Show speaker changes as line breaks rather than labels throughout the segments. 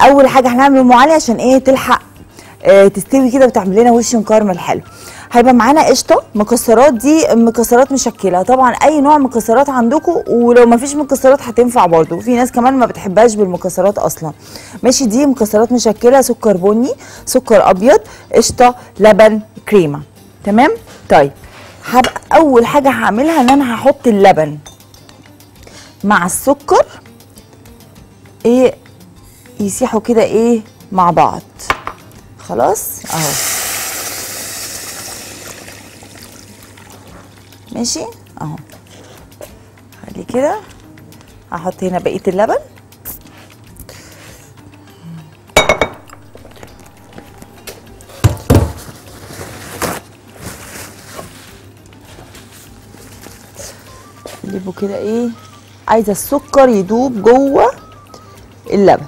اول حاجه هنعمل ام علي عشان ايه تلحق آه تستوي كده وتعمل لنا وش مكرمل حلو هيبقى معانا قشطه مكسرات دي مكسرات مشكله طبعا اي نوع مكسرات عندكم ولو ما فيش مكسرات هتنفع برضو في ناس كمان ما بتحبهاش بالمكسرات اصلا ماشي دي مكسرات مشكله سكر بني سكر ابيض قشطه لبن كريمه تمام طيب هبقى اول حاجه هعملها ان انا هحط اللبن مع السكر ايه يسيحوا كده ايه مع بعض خلاص اهو ماشي اهو خلي كده هحط هنا بقيه اللبن اقلبه كده ايه عايزه السكر يدوب جوه اللبن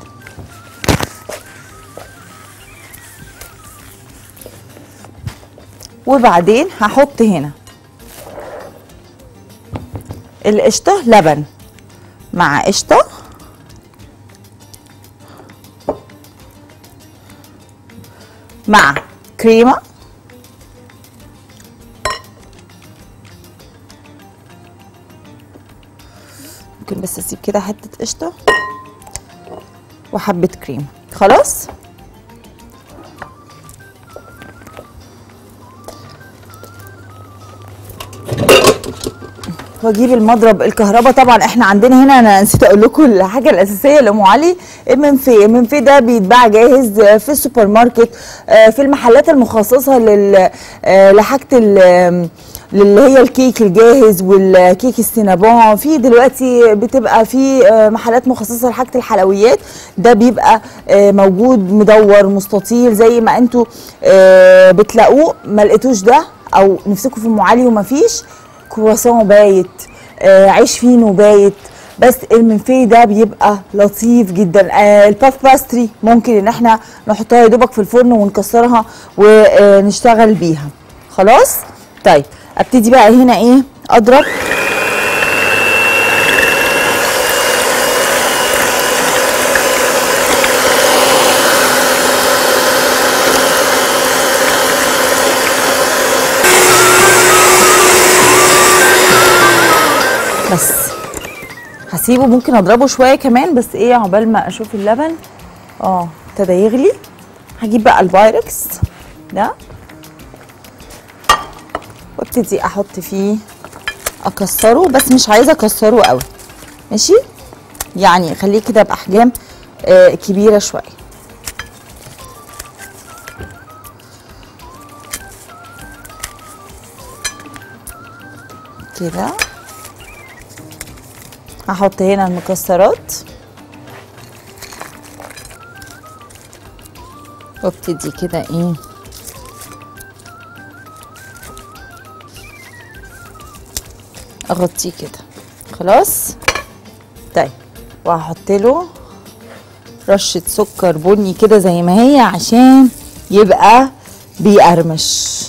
وبعدين هحط هنا القشطه لبن مع قشطه مع كريمه ممكن بس اسيب كده حته قشطه وحبه كريمه خلاص واجيب المضرب الكهرباء طبعا احنا عندنا هنا انا نسيت اقول لكم الحاجه الاساسيه لام علي المنفي المنفي ده بيتباع جاهز في السوبر ماركت آه، في المحلات المخصصه لل آه، لحاجه ال- اللي هي الكيك الجاهز والكيك السينابون في دلوقتي بتبقى في آه، محلات مخصصه لحاجه الحلويات ده بيبقى آه، موجود مدور مستطيل زي ما انتوا آه، بتلاقوه ما لقيتوش ده او نفسكم في ام علي وما فيش كرواسون بايت آه عيش فينو بايت بس المنفي ده بيبقى لطيف جدا آه الباف باستري ممكن ان احنا نحطها يا دوبك في الفرن ونكسرها ونشتغل بيها خلاص طيب ابتدي بقى هنا ايه اضرب بس هسيبه ممكن اضربه شويه كمان بس ايه عقبال ما اشوف اللبن اه ابتدى يغلي هجيب بقى البايركس ده وابتدي احط فيه اكسره بس مش عايزه اكسره قوي ماشي يعني خليه كده باحجام آه كبيره شويه كده هحط هنا المكسرات وابتدي كده ايه اغطيه كده خلاص طيب وهحط له رشة سكر بني كده زي ما هي عشان يبقى بيقرمش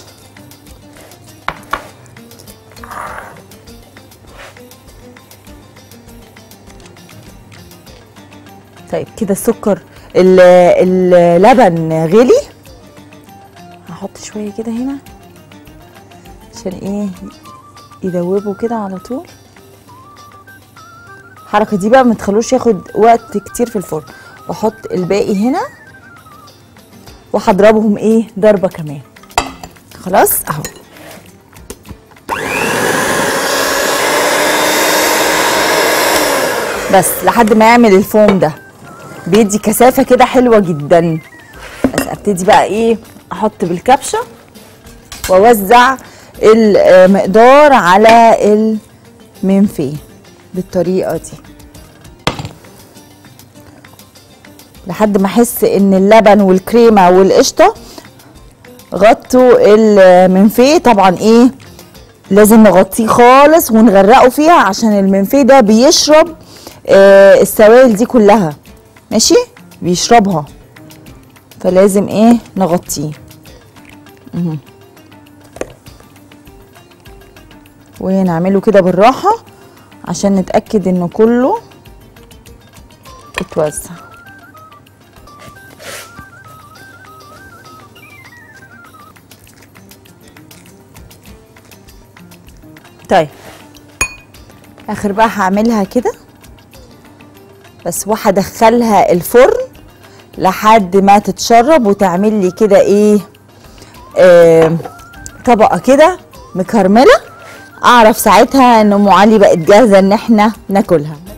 طيب كده السكر ال- اللبن غلي هحط شويه كده هنا عشان ايه يدوبوا كده على طول الحركه دي بقى ما تخلوش ياخد وقت كتير في الفرن واحط الباقي هنا وهضربهم ايه ضربه كمان خلاص اهو بس لحد ما يعمل الفوم ده بيدي كثافه كده حلوه جدا بس ابتدي بقى ايه احط بالكبشه واوزع المقدار على المنفي بالطريقه دي لحد ما احس ان اللبن والكريمه والقشطه غطوا المنفي طبعا ايه لازم نغطيه خالص ونغرقه فيها عشان المنفي ده بيشرب آه السوائل دي كلها ماشي بيشربها فلازم ايه نغطيه مهم. ونعمله كده بالراحة عشان نتأكد انه كله اتوزع طيب اخر بقى هعملها كده بس وهدخلها الفرن لحد ما تتشرب وتعمل لي كده ايه آه طبقه كده مكرمله اعرف ساعتها ان ام علي بقت جاهزه ان احنا ناكلها